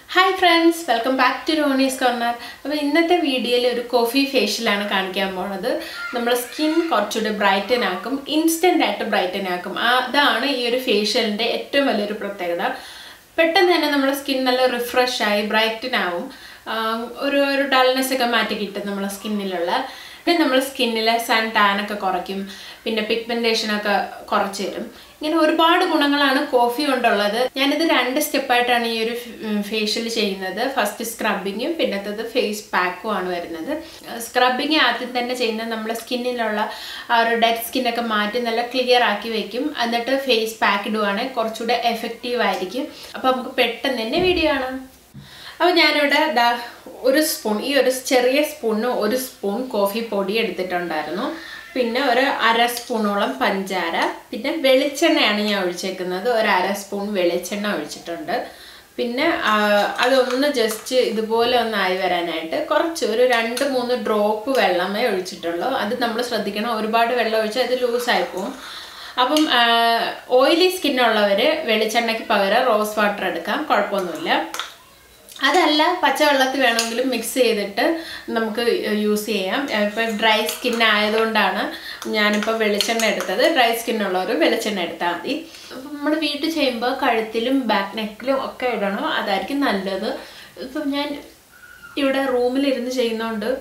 Hi friends welcome back to Ronnie's corner അപ്പോൾ ഇന്നത്തെ വീഡിയോയിൽ ഒരു കോഫി ഫേഷ്യലാണ് കാണിക്കാൻ പോണത് നമ്മുടെ സ്കിൻ കുറച്ചുകൂടി ബ്രൈറ്റൻ ആക്കും ഇൻസ്റ്റൻ്റ് ആയിട്ട് ബ്രൈറ്റൻ ആക്കും ആ- അതാണ് ഈ ഒരു ഫേഷ്യലിൻ്റെ ഏറ്റവും വലിയൊരു പ്രത്യേകത പെട്ടെന്ന് തന്നെ നമ്മുടെ സ്കിൻ നല്ല റിഫ്രഷ് ആയി ബ്രൈറ്റൻ ആവും ആ, ഒരു ഒരു ഡൾനെസ് ഒക്കെ മാറ്റി കിട്ടും നമ്മുടെ സ്കിന്നിലുള്ള പിന്നെ നമ്മുടെ സ്കിന്നിലെ സൺ ടാൻ ഒക്കെ കുറയ്ക്കും പിന്നെ പിഗ്മെൻറ്റേഷൻ ഒക്കെ കുറച്ച് തരും ഇങ്ങനെ ഒരുപാട് ഗുണങ്ങളാണ് കോഫി കൊണ്ടുള്ളത് ഞാനിത് രണ്ട് സ്റ്റെപ്പായിട്ടാണ് ഈ ഒരു ഫേഷ്യൽ ചെയ്യുന്നത് ഫസ്റ്റ് സ്ക്രബിങ്ങും പിന്നത്തത് ഫേസ് പാക്കും ആണ് വരുന്നത് സ്ക്രബിങ് ആദ്യം തന്നെ ചെയ്യുന്നത് നമ്മുടെ സ്കിന്നിലുള്ള ആ ഒരു ഡെഡ് സ്കിന്നൊക്കെ മാറ്റി നല്ല ക്ലിയർ ആക്കി വെക്കും എന്നിട്ട് ഫേസ് പാക്ക് ഇടുവാണെങ്കിൽ കുറച്ചുകൂടെ എഫക്റ്റീവ് ആയിരിക്കും അപ്പോൾ നമുക്ക് പെട്ടെന്ന് തന്നെ വീഡിയോ കാണാം അപ്പോൾ ഞാനിവിടെ ദാ ഒരു സ്പൂൺ ഈ ഒരു ചെറിയ സ്പൂണിന് ഒരു സ്പൂൺ കോഫി പൊടി എടുത്തിട്ടുണ്ടായിരുന്നു പിന്നെ ഒരു അര സ്പൂണോളം പഞ്ചാര പിന്നെ വെളിച്ചെണ്ണയാണ് ഞാൻ ഒഴിച്ചേക്കുന്നത് ഒരു അര സ്പൂൺ വെളിച്ചെണ്ണ ഒഴിച്ചിട്ടുണ്ട് പിന്നെ ആ, അതൊന്ന് ജസ്റ്റ് ഇതുപോലെ ഒന്ന് ആയി വരാനായിട്ട് കുറച്ച് ഒരു രണ്ട് മൂന്ന് ഡ്രോപ്പ് വെള്ളമേ ഒഴിച്ചിട്ടുള്ളൂ അത് നമ്മൾ ശ്രദ്ധിക്കണം ഒരുപാട് വെള്ളം ഒഴിച്ചാൽ അത് ലൂസായി പോകും അപ്പം ഓയിലി സ്കിന്നുള്ളവർ വെളിച്ചെണ്ണയ്ക്ക് പകരം റോസ് വാട്ടർ എടുക്കാം കുഴപ്പമൊന്നുമില്ല അതല്ല പച്ചവെള്ളത്തിൽ വേണമെങ്കിലും മിക്സ് ചെയ്തിട്ട് നമുക്ക് യൂസ് ചെയ്യാം ഇപ്പോൾ ഡ്രൈ സ്കിൻ ആയതുകൊണ്ടാണ് ഞാനിപ്പോൾ വെളിച്ചെണ്ണ എടുത്തത് ഡ്രൈ സ്കിന്നുള്ളവർ വെളിച്ചെണ്ണ എടുത്താൽ മതി അപ്പം നമ്മൾ വീട്ടിൽ ചെയ്യുമ്പോൾ കഴുത്തിലും ബാക്ക് നെക്കിലും ഒക്കെ ഇടണം അതായിരിക്കും നല്ലത് ഇപ്പം ഞാൻ ഇവിടെ റൂമിലിരുന്ന് ചെയ്യുന്നതുകൊണ്ട്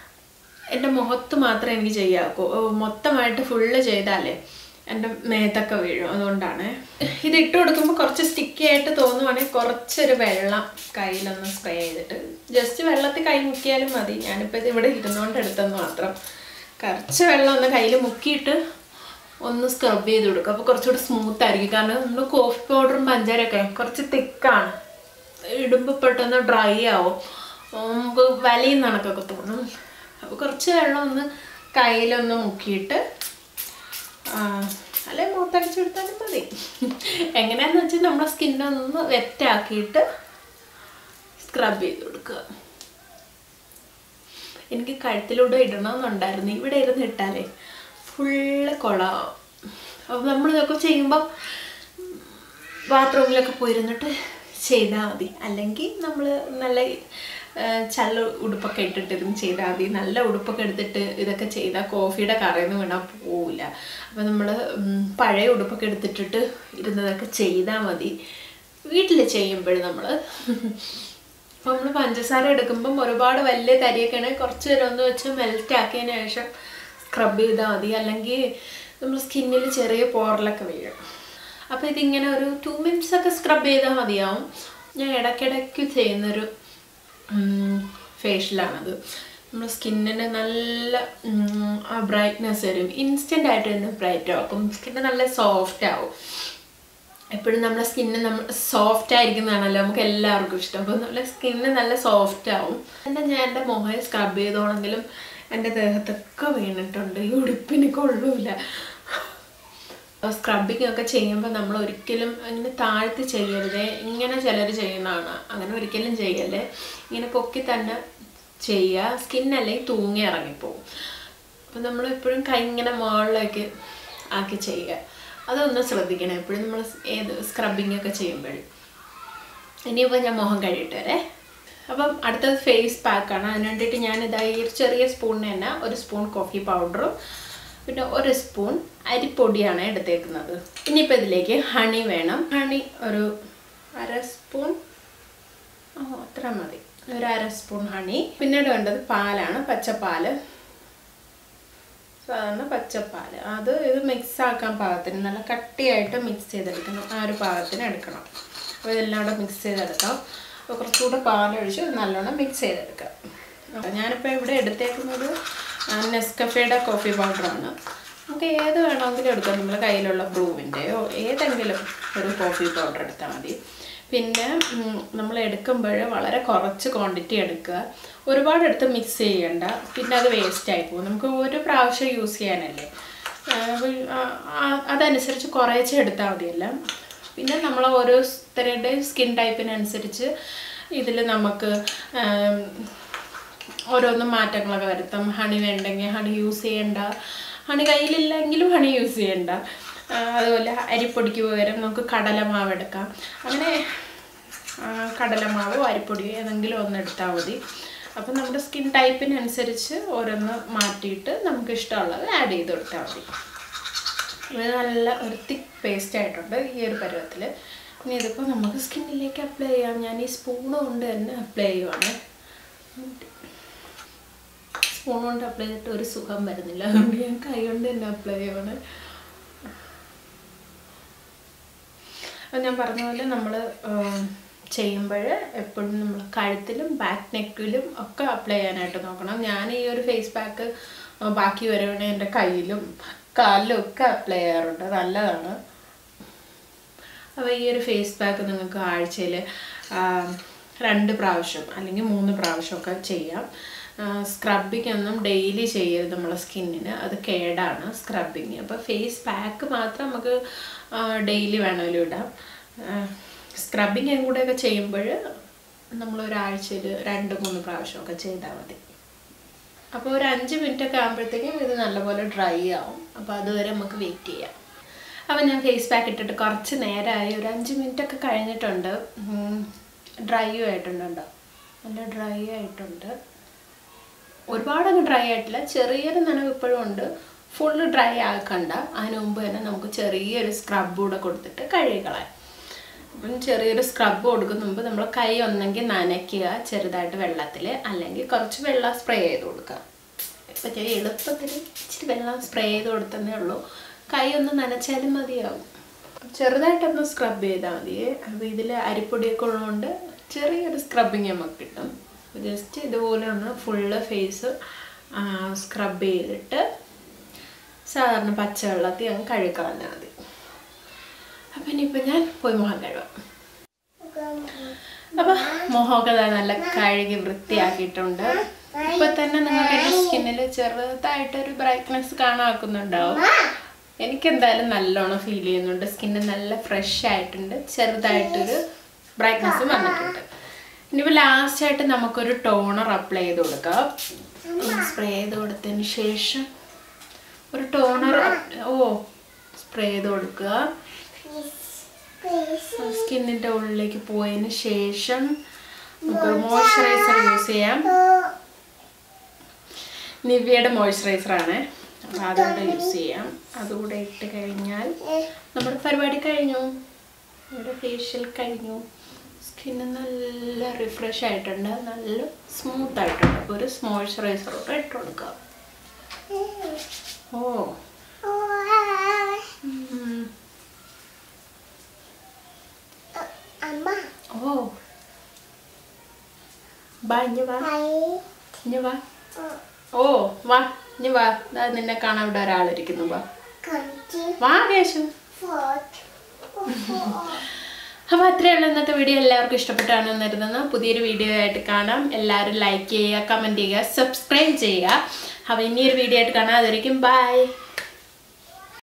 എൻ്റെ മുഖത്ത് മാത്രമേ എനിക്ക് ചെയ്യാക്കൂ മൊത്തമായിട്ട് ഫുള്ള് ചെയ്താലേ എൻ്റെ മേത്തൊക്കെ വീഴും അതുകൊണ്ടാണ് ഇത് ഇട്ട് കൊടുക്കുമ്പോൾ കുറച്ച് സ്റ്റിക്കി ആയിട്ട് തോന്നുവാണെങ്കിൽ കുറച്ചൊരു വെള്ളം കയ്യിലൊന്ന് സ്പ്രേ ചെയ്തിട്ട് ജസ്റ്റ് വെള്ളത്തിൽ കൈ മുക്കിയാലും മതി ഞാനിപ്പോൾ ഇത് ഇവിടെ ഇരുന്നുകൊണ്ട് എടുത്തെന്ന് മാത്രം കുറച്ച് വെള്ളം ഒന്ന് കയ്യിൽ മുക്കിയിട്ട് ഒന്ന് സ്ക്രബ് ചെയ്ത് കൊടുക്കും അപ്പോൾ കുറച്ചുകൂടി സ്മൂത്ത് ആയിരിക്കും കാരണം നമ്മൾ കോഫി പൗഡറും പഞ്ചാരൊക്കെ കുറച്ച് തിക്കാണ് ഇടുമ്പോൾ പെട്ടെന്ന് ഡ്രൈ ആവും നമുക്ക് വലിയ കണക്കൊക്കെ തോന്നും അപ്പോൾ കുറച്ച് വെള്ളം ഒന്ന് കയ്യിലൊന്ന് മുക്കിയിട്ട് ആ, അല്ലെ മുഖത്തടിച്ചെടുത്താലും മതി എങ്ങനെയാന്ന് വെച്ചാൽ നമ്മുടെ സ്കിന്നൊന്ന് വെറ്റാക്കിയിട്ട് സ്ക്രബ് ചെയ്ത് കൊടുക്കുക എനിക്ക് കഴുത്തിലൂടെ ഇടണമെന്നുണ്ടായിരുന്നു ഇവിടെ ഇരുന്ന് ഇട്ടാലേ ഫുള്ള് കുളമാവും അപ്പോൾ നമ്മൾ ഇതൊക്കെ ചെയ്യുമ്പം ബാത്റൂമിലൊക്കെ പോയിരുന്നിട്ട് ചെയ്താൽ മതി അല്ലെങ്കിൽ നമ്മൾ നല്ല ആ, ചള്ള ഉടുപ്പൊക്കെ ഇട്ടിട്ടിരുന്ന് ചെയ്താൽ മതി നല്ല ഉടുപ്പൊക്കെ എടുത്തിട്ട് ഇതൊക്കെ ചെയ്താൽ കോഫിയുടെ കറയിൽ നിന്ന് വീണാൽ പോവില്ല അപ്പോൾ നമ്മൾ പഴയ ഉടുപ്പൊക്കെ എടുത്തിട്ടിട്ട് ഇരുന്നതൊക്കെ ചെയ്താൽ മതി വീട്ടിൽ ചെയ്യുമ്പോഴും നമ്മൾ അപ്പോൾ നമ്മൾ പഞ്ചസാര എടുക്കുമ്പം ഒരുപാട് വലിയ തരിയൊക്കെ ആണെങ്കിൽ കുറച്ച് നേരം ഒന്ന് വെച്ച് മെൽറ്റ് ആക്കിയതിന് ശേഷം സ്ക്രബ് ചെയ്താൽ മതി അല്ലെങ്കിൽ നമ്മൾ സ്കിന്നിൽ ചെറിയ പോറലൊക്കെ വീഴും അപ്പോൾ ഇതിങ്ങനെ ഒരു ടു മിനിറ്റ്സ് ഒക്കെ സ്ക്രബ് ചെയ്താൽ മതിയാവും ഞാൻ ഇടയ്ക്കിടയ്ക്ക് ചെയ്യുന്നൊരു ഫേഷ്യലാണത് നമ്മുടെ സ്കിന്നിന് നല്ല ഉം, ആ ബ്രൈറ്റ്നെസ് വരും ഇൻസ്റ്റൻ്റ് ആയിട്ട് തന്നെ ബ്രൈറ്റ് ആക്കും സ്കിന്ന് നല്ല സോഫ്റ്റ് ആവും എപ്പോഴും നമ്മുടെ സ്കിന്ന് നമ്മൾ സോഫ്റ്റ് ആയിരിക്കുന്നതാണല്ലോ നമുക്ക് എല്ലാവർക്കും ഇഷ്ടം അപ്പോൾ നമ്മുടെ സ്കിന്ന് നല്ല സോഫ്റ്റ് ആവും എൻ്റെ ഞാൻ എൻ്റെ മുഖം സ്ക്രബ് ചെയ്തോണെങ്കിലും എൻ്റെ ദേഹത്തൊക്കെ വീണിട്ടുണ്ട് ഈ ഉടുപ്പിന് കൊള്ളൂല സ്ക്രബിങ് ഒക്കെ ചെയ്യുമ്പോൾ നമ്മൾ ഒരിക്കലും ഇങ്ങനെ താഴ്ത്തി ചെയ്യരുതേ ഇങ്ങനെ ചിലർ ചെയ്യുന്നതാണ് അങ്ങനെ ഒരിക്കലും ചെയ്യല്ലേ ഇങ്ങനെ പൊക്കി തന്നെ ചെയ്യുക സ്കിൻ അല്ലെങ്കിൽ തൂങ്ങി ഇറങ്ങിപ്പോവും അപ്പം നമ്മൾ എപ്പോഴും കൈ ഇങ്ങനെ മുകളിലേക്ക് ആക്കി ചെയ്യുക അതൊന്ന് ശ്രദ്ധിക്കണം എപ്പോഴും നമ്മൾ ഏത് സ്ക്രബിങ് ഒക്കെ ചെയ്യുമ്പോഴും ഇനിയിപ്പോൾ ഞാൻ മുഖം കഴിയിട്ട് വരെ അപ്പം അടുത്തത് ഫേസ് പാക്കാണ് അതിന് വേണ്ടിയിട്ട് ഞാൻ ഇതാ ഈ ഒരു ചെറിയ സ്പൂണിന് തന്നെ ഒരു സ്പൂൺ കോഫി പൗഡറും പിന്നെ ഒരു സ്പൂൺ അരിപ്പൊടിയാണ് എടുത്തേക്കുന്നത് ഇനിയിപ്പോൾ ഇതിലേക്ക് ഹണി വേണം ഹണി ഒരു അര സ്പൂൺ ഓ അത്ര മതി ഒരു അര സ്പൂൺ ഹണി പിന്നീട് വേണ്ടത് പാലാണ് പച്ചപ്പാല് സാധാരണ പച്ചപ്പാല് അത് ഇത് മിക്സ് ആക്കാൻ പാകത്തിന് നല്ല കട്ടിയായിട്ട് മിക്സ് ചെയ്തെടുക്കണം ആ ഒരു പാകത്തിന് എടുക്കണം അപ്പോൾ ഇതെല്ലാം കൂടെ മിക്സ് ചെയ്തെടുക്കാം അപ്പോൾ കുറച്ചുകൂടെ പാലൊഴിച്ച് നല്ലോണം മിക്സ് ചെയ്തെടുക്കാം അപ്പോൾ ഞാനിപ്പോൾ ഇവിടെ എടുത്തേക്കുന്നത് നെസ്കഫയുടെ കോഫി പൗഡറാണ് നമുക്ക് ഏത് വേണമെങ്കിലും എടുക്കാം നമ്മൾ കയ്യിലുള്ള ബ്രൂവിൻ്റെയോ ഏതെങ്കിലും ഒരു കോഫി പൗഡർ എടുത്താൽ മതി പിന്നെ ഉം, നമ്മൾ എടുക്കുമ്പോൾ വളരെ കുറച്ച് ക്വാണ്ടിറ്റി എടുക്കുക ഒരുപാട് എടുത്ത് മിക്സ് ചെയ്യണ്ട പിന്നെ അത് വേസ്റ്റ് ആയി പോകും നമുക്ക് ഒരു പ്രാവശ്യം യൂസ് ചെയ്യാനല്ലേ ആ, അപ്പോൾ, ആ, ആ, അതനുസരിച്ച് കുറേശ്ശെ എടുത്താൽ മതിയല്ല പിന്നെ നമ്മൾ ഓരോരുത്തരുടെയും സ്കിൻ ടൈപ്പിനനുസരിച്ച് ഇതിൽ നമുക്ക് ആം, ഓരോന്ന് മാറ്റങ്ങളൊക്കെ വരുത്താം ഹണി വേണ്ടെങ്കിൽ ഹണി യൂസ് ചെയ്യണ്ട ഹണി കയ്യിലില്ലെങ്കിലും ഹണി യൂസ് ചെയ്യണ്ട ആ, അതുപോലെ അരിപ്പൊടിക്ക് പകരം നമുക്ക് കടലമാവ് എടുക്കാം അങ്ങനെ ആ, കടലമാവോ അരിപ്പൊടിയോ ഏതെങ്കിലും ഒന്ന് എടുത്താൽ മതി അപ്പം നമ്മുടെ സ്കിൻ ടൈപ്പിനനുസരിച്ച് ഓരോന്ന് മാറ്റിയിട്ട് നമുക്ക് ഇഷ്ടമുള്ളത് ആഡ് ചെയ്ത് കൊടുത്താൽ മതി ഇത് നല്ല ഒരു തിക്ക് പേസ്റ്റ് ആയിട്ടുണ്ട് ഈ ഒരു പരുവത്തിൽ ഇനി ഇതിപ്പോൾ നമുക്ക് സ്കിന്നിലേക്ക് അപ്ലൈ ചെയ്യാം ഞാൻ ഈ സ്പൂൺ കൊണ്ട് തന്നെ അപ്ലൈ ചെയ്യുവാണ് സ്പൂൺ കൊണ്ട് അപ്ലൈ ചെയ്തിട്ട് ഒരു സുഖം വരുന്നില്ല അതുകൊണ്ട് ഞാൻ കൈ കൊണ്ട് തന്നെ അപ്ലൈ ചെയ്യുവാണ് അത് ഞാൻ പറഞ്ഞ പോലെ നമ്മൾ ചെയ്യുമ്പോൾ എപ്പോഴും നമ്മൾ കഴുത്തിലും ബാക്ക് നെക്കിലും ഒക്കെ അപ്ലൈ ചെയ്യാനായിട്ട് നോക്കണം ഞാൻ ഈ ഒരു ഫേസ് പാക്ക് ബാക്കി വരുവാണെങ്കിൽ എൻ്റെ കയ്യിലും കാലിലും ഒക്കെ അപ്ലൈ ചെയ്യാറുണ്ട് നല്ലതാണ് അപ്പോൾ ഈ ഒരു ഫേസ് പാക്ക് നിങ്ങൾക്ക് ആഴ്ചയിൽ രണ്ട് പ്രാവശ്യം അല്ലെങ്കിൽ മൂന്ന് പ്രാവശ്യമൊക്കെ ചെയ്യാം സ്ക്രബിങ് ഒന്നും ഡെയിലി ചെയ്യരുത് നമ്മളെ സ്കിന്നിന് അത് കേടാണ് സ്ക്രബിങ് അപ്പോൾ ഫേസ് പാക്ക് മാത്രം നമുക്ക് ഡെയിലി വേണമെങ്കിലും ഇടാം സ്ക്രബിങ് കൂടെയൊക്കെ ചെയ്യുമ്പോൾ നമ്മൾ ഒരാഴ്ചയിൽ രണ്ട് മൂന്ന് പ്രാവശ്യമൊക്കെ ചെയ്താൽ മതി അപ്പോൾ ഒരു അഞ്ച് മിനിറ്റ് ഒക്കെ ആകുമ്പോഴത്തേക്കും ഇത് നല്ലപോലെ ഡ്രൈ ആവും അപ്പോൾ അതുവരെ നമുക്ക് വെയിറ്റ് ചെയ്യാം അപ്പോൾ ഞാൻ ഫേസ് പാക്ക് ഇട്ടിട്ട് കുറച്ച് നേരമായി ഒരു അഞ്ച് മിനിറ്റ് ഒക്കെ കഴിഞ്ഞിട്ടുണ്ട് ഡ്രൈയും ആയിട്ടുണ്ടോ നല്ല ഡ്രൈ ആയിട്ടുണ്ട് ഒരുപാടങ്ങ് ഡ്രൈ ആയിട്ടില്ല ചെറിയൊരു നനവ് ഇപ്പോഴും ഉണ്ട് ഫുള്ള് ഡ്രൈ ആക്കണ്ട അതിന് മുമ്പ് തന്നെ നമുക്ക് ചെറിയൊരു സ്ക്രബ് കൂടെ കൊടുത്തിട്ട് കഴുകിക്കളയാം അപ്പം ചെറിയൊരു സ്ക്രബ് കൊടുക്കുന്ന മുമ്പ് നമ്മൾ കൈ ഒന്നെങ്കിൽ നനയ്ക്കുക ചെറുതായിട്ട് വെള്ളത്തിൽ അല്ലെങ്കിൽ കുറച്ച് വെള്ളം സ്പ്രേ ചെയ്ത് കൊടുക്കുക ഇപ്പം ഞാൻ എളുപ്പത്തിൽ ഇച്ചിരി വെള്ളം സ്പ്രേ ചെയ്ത് കൊടുത്തതേ ഉള്ളൂ കൈ ഒന്ന് നനച്ചാലും മതിയാവും ചെറുതായിട്ടൊന്ന് സ്ക്രബ് ചെയ്താൽ മതി അപ്പോൾ ഇതിൽ അരിപ്പൊടിയൊക്കെ ഉള്ളതുകൊണ്ട് ചെറിയൊരു സ്ക്രബിങ് നമുക്ക് കിട്ടും ജസ്റ്റ് ഇതുപോലെ ഒന്ന് ഫുള്ള് ഫേസ് സ്ക്രബ് ചെയ്തിട്ട് സാധാരണ പച്ചവെള്ളത്തിൽ അങ്ങ് കഴുകളഞ്ഞാൽ മതി അപ്പം ഇനിയിപ്പോൾ ഞാൻ പോയി മുഖം കഴുകാം അപ്പം മുഖമൊക്കെ ദാ നല്ല കഴുകി വൃത്തിയാക്കിയിട്ടുണ്ട് ഇപ്പൊ തന്നെ നിങ്ങൾക്ക് എൻ്റെ സ്കിന്നിൽ ചെറുതായിട്ടൊരു ബ്രൈറ്റ്നെസ് കാണാക്കുന്നുണ്ടാവും എനിക്ക് എന്തായാലും നല്ലോണം ഫീൽ ചെയ്യുന്നുണ്ട് സ്കിന്ന് നല്ല ഫ്രഷ് ആയിട്ടുണ്ട് ചെറുതായിട്ടൊരു ബ്രൈറ്റ്നെസ് വന്നിട്ടുണ്ട് ഇനിയിപ്പോൾ ലാസ്റ്റ് ആയിട്ട് നമുക്കൊരു ടോണർ അപ്ലൈ ചെയ്ത് കൊടുക്കാം സ്പ്രേ ചെയ്ത് കൊടുത്തതിന് ശേഷം ഒരു ടോണർ ഓ സ്പ്രേ ചെയ്ത് കൊടുക്കുക സ്കിന്നിൻ്റെ ഉള്ളിലേക്ക് പോയതിന് ശേഷം നമുക്ക് മോയ്സ്ചറൈസർ യൂസ് ചെയ്യാം നിവ്യയുടെ മോയ്സ്ചറൈസർ ആണ് അപ്പോൾ അതുകൂടെ യൂസ് ചെയ്യാം അതുകൂടെ ഇട്ട് കഴിഞ്ഞാൽ നമ്മുടെ പരിപാടി കഴിഞ്ഞു നമ്മുടെ ഫേഷ്യൽ കഴിഞ്ഞു സ്കിന്ന് നല്ല റിഫ്രഷ് ആയിട്ടുണ്ട് നല്ല സ്മൂത്ത് ആയിട്ടുണ്ട് അപ്പോൾ ഒരു മോയ്സ്ചറൈസറോടെ ഇട്ട് കൊടുക്കുക ഓ ഉം. അമ്മ ഓ ബാ ഇഞ്ഞ് വാ ഇഞ്ഞ് വാ ഓ വാ ഇഞ്ഞ് വാ ദാ നിന്നെ കാണാൻ ഇവിടെ ഒരാളിരിക്കുന്നു വാ കഞ്ചി വാ കേശു ഫോർട്ട് അപ്പോൾ അത്രയുള്ള ഇന്നത്തെ വീഡിയോ എല്ലാവർക്കും ഇഷ്ടപ്പെട്ടാണെന്ന് കരുതുന്നു പുതിയൊരു വീഡിയോ ആയിട്ട് കാണാം എല്ലാവരും ലൈക്ക് ചെയ്യുക കമൻറ്റ് ചെയ്യുക സബ്സ്ക്രൈബ് ചെയ്യുക അപ്പോൾ ഇനിയൊരു വീഡിയോ ആയിട്ട് കാണാം അതുവരെയും ബൈ